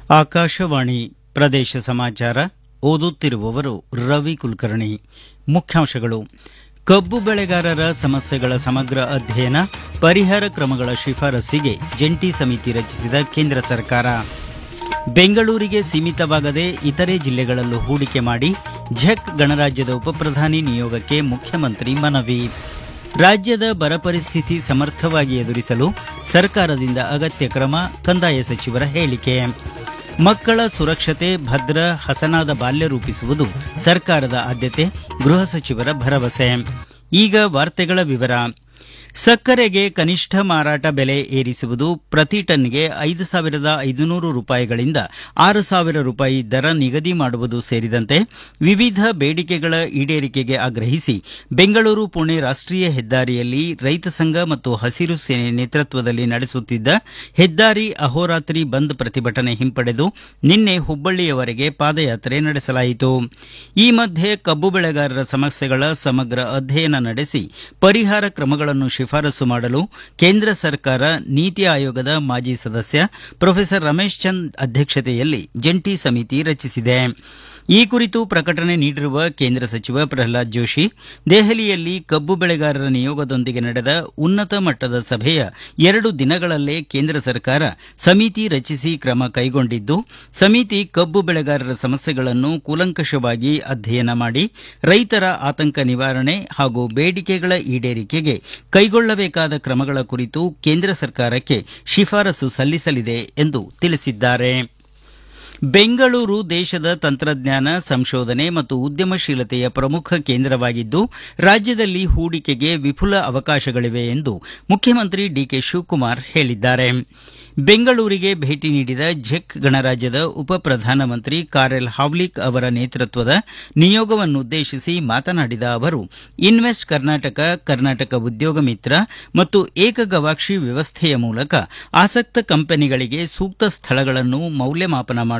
ಆಕಾಶವಾಣಿ ಪ್ರದೇಶ ಸಮಾಚಾರ ಓದುತ್ತಿರುವವರು ರವಿ ಕುಲಕರ್ಣಿ ಮುಖ್ಯಾಂಶಗಳು ಕಬ್ಬು ಬೆಳೆಗಾರರ ಸಮಸ್ಯೆಗಳ ಸಮಗ್ರ ಅಧ್ಯಯನ ಪರಿಹಾರ ಕ್ರಮಗಳ ಶಿಫಾರಸ್ಸಿಗೆ ಜಂಟಿ ಸಮಿತಿ ರಚಿಸಿದ ಕೇಂದ್ರ ಸರ್ಕಾರ ಬೆಂಗಳೂರಿಗೆ ಸೀಮಿತವಾಗದೆ ಇತರೆ ಜಿಲ್ಲೆಗಳಲ್ಲೂ ಹೂಡಿಕೆ ಮಾಡಿ ಝೆಕ್ ಗಣರಾಜ್ಯದ ಉಪಪ್ರಧಾನಿ ನಿಯೋಗಕ್ಕೆ ಮುಖ್ಯಮಂತ್ರಿ ಮನವಿ ರಾಜ್ಯದ ಬರ ಪರಿಸ್ಥಿತಿ ಸಮರ್ಥವಾಗಿ ಎದುರಿಸಲು ಸರ್ಕಾರದಿಂದ ಅಗತ್ಯ ಕ್ರಮ ಕಂದಾಯ ಸಚಿವರ ಹೇಳಿಕೆ ಮಕ್ಕಳ ಸುರಕ್ಷತೆ ಭದ್ರ ಹಸನಾದ ಬಾಲ್ಯ ರೂಪಿಸುವುದು ಸರ್ಕಾರದ ಆದ್ಯತೆ ಗೃಹ ಸಚಿವರ ಭರವಸೆ ಈಗ ವಾರ್ತೆಗಳ ವಿವರ ಸಕ್ಕರೆಗೆ ಕನಿಷ್ಠ ಮಾರಾಟ ಬೆಲೆ ಏರಿಸುವುದು ಪ್ರತಿ ಟನ್ಗೆ ಐದು ಸಾವಿರದ ಐದುನೂರು ರೂಪಾಯಿಗಳಿಂದ ಆರು ಸಾವಿರ ರೂಪಾಯಿ ದರ ನಿಗದಿ ಮಾಡುವುದು ಸೇರಿದಂತೆ ವಿವಿಧ ಬೇಡಿಕೆಗಳ ಈಡೇರಿಕೆಗೆ ಆಗ್ರಹಿಸಿ ಬೆಂಗಳೂರು ಪುಣೆ ರಾಷ್ಟೀಯ ಹೆದ್ದಾರಿಯಲ್ಲಿ ರೈತ ಸಂಘ ಮತ್ತು ಹಸಿರು ಸೇನೆ ನೇತೃತ್ವದಲ್ಲಿ ನಡೆಸುತ್ತಿದ್ದ ಹೆದ್ದಾರಿ ಅಹೋರಾತ್ರಿ ಬಂದ್ ಪ್ರತಿಭಟನೆ ಹಿಂಪಡೆದು ನಿನ್ನೆ ಹುಬ್ಬಳ್ಳಿಯವರೆಗೆ ಪಾದಯಾತ್ರೆ ನಡೆಸಲಾಯಿತು ಈ ಮಧ್ಯೆ ಕಬ್ಬು ಬೆಳೆಗಾರರ ಸಮಸ್ಯೆಗಳ ಸಮಗ್ರ ಅಧ್ಯಯನ ನಡೆಸಿ ಪರಿಹಾರ ಕ್ರಮಗಳನ್ನು ಶಿಫಾರಸು ಮಾಡಲು ಕೇಂದ್ರ ಸರ್ಕಾರ ನೀತಿ ಆಯೋಗದ ಮಾಜಿ ಸದಸ್ಯ ಪ್ರೊಫೆಸರ್ ರಮೇಶ್ ಚಂದ್ ಅಧ್ಯಕ್ಷತೆಯಲ್ಲಿ ಜಂಟಿ ಸಮಿತಿ ರಚಿಸಿದೆ ಈ ಕುರಿತು ಪ್ರಕಟಣೆ ನೀಡಿರುವ ಕೇಂದ್ರ ಸಚಿವ ಪ್ರಹ್ಲಾದ್ ಜೋಶಿ ದೆಹಲಿಯಲ್ಲಿ ಕಬ್ಬು ಬೆಳೆಗಾರರ ನಿಯೋಗದೊಂದಿಗೆ ನಡೆದ ಉನ್ನತ ಮಟ್ಟದ ಸಭೆಯ ಎರಡು ದಿನಗಳಲ್ಲೇ ಕೇಂದ್ರ ಸರ್ಕಾರ ಸಮಿತಿ ರಚಿಸಿ ಕ್ರಮ ಕೈಗೊಂಡಿದ್ದು ಸಮಿತಿ ಕಬ್ಬು ಬೆಳೆಗಾರರ ಸಮಸ್ಯೆಗಳನ್ನು ಕೂಲಂಕಷವಾಗಿ ಅಧ್ಯಯನ ಮಾಡಿ ರೈತರ ಆತಂಕ ನಿವಾರಣೆ ಹಾಗೂ ಬೇಡಿಕೆಗಳ ಈಡೇರಿಕೆಗೆ ಕೈಗೊಳ್ಳಬೇಕಾದ ಕ್ರಮಗಳ ಕುರಿತು ಕೇಂದ್ರ ಸರ್ಕಾರಕ್ಕೆ ಶಿಫಾರಸು ಸಲ್ಲಿಸಲಿದೆ ಎಂದು ತಿಳಿಸಿದ್ದಾರೆ ಬೆಂಗಳೂರು ದೇಶದ ತಂತ್ರಜ್ಞಾನ ಸಂಶೋಧನೆ ಮತ್ತು ಉದ್ಯಮಶೀಲತೆಯ ಪ್ರಮುಖ ಕೇಂದ್ರವಾಗಿದ್ದು ರಾಜ್ಯದಲ್ಲಿ ಹೂಡಿಕೆಗೆ ವಿಪುಲ ಅವಕಾಶಗಳಿವೆ ಎಂದು ಮುಖ್ಯಮಂತ್ರಿ ಡಿಕೆ ಶಿವಕುಮಾರ್ ಹೇಳಿದ್ದಾರೆ ಬೆಂಗಳೂರಿಗೆ ಭೇಟಿ ನೀಡಿದ ಝೆಕ್ ಗಣರಾಜ್ಯದ ಉಪ ಪ್ರಧಾನಮಂತ್ರಿ ಕಾರೆಲ್ ಹಾವ್ಲಿಕ್ ಅವರ ನೇತೃತ್ವದ ನಿಯೋಗವನ್ನುದ್ದೇಶಿಸಿ ಮಾತನಾಡಿದ ಅವರು ಇನ್ವೆಸ್ಟ್ ಕರ್ನಾಟಕ ಕರ್ನಾಟಕ ಉದ್ಯೋಗ ಮಿತ್ರ ಮತ್ತು ಏಕ ಗವಾಕ್ಷಿ ವ್ಯವಸ್ಥೆಯ ಮೂಲಕ ಆಸಕ್ತ ಕಂಪನಿಗಳಿಗೆ ಸೂಕ್ತ ಸ್ಥಳಗಳನ್ನು ಮೌಲ್ಯಮಾಪನ ಮಾಡಲು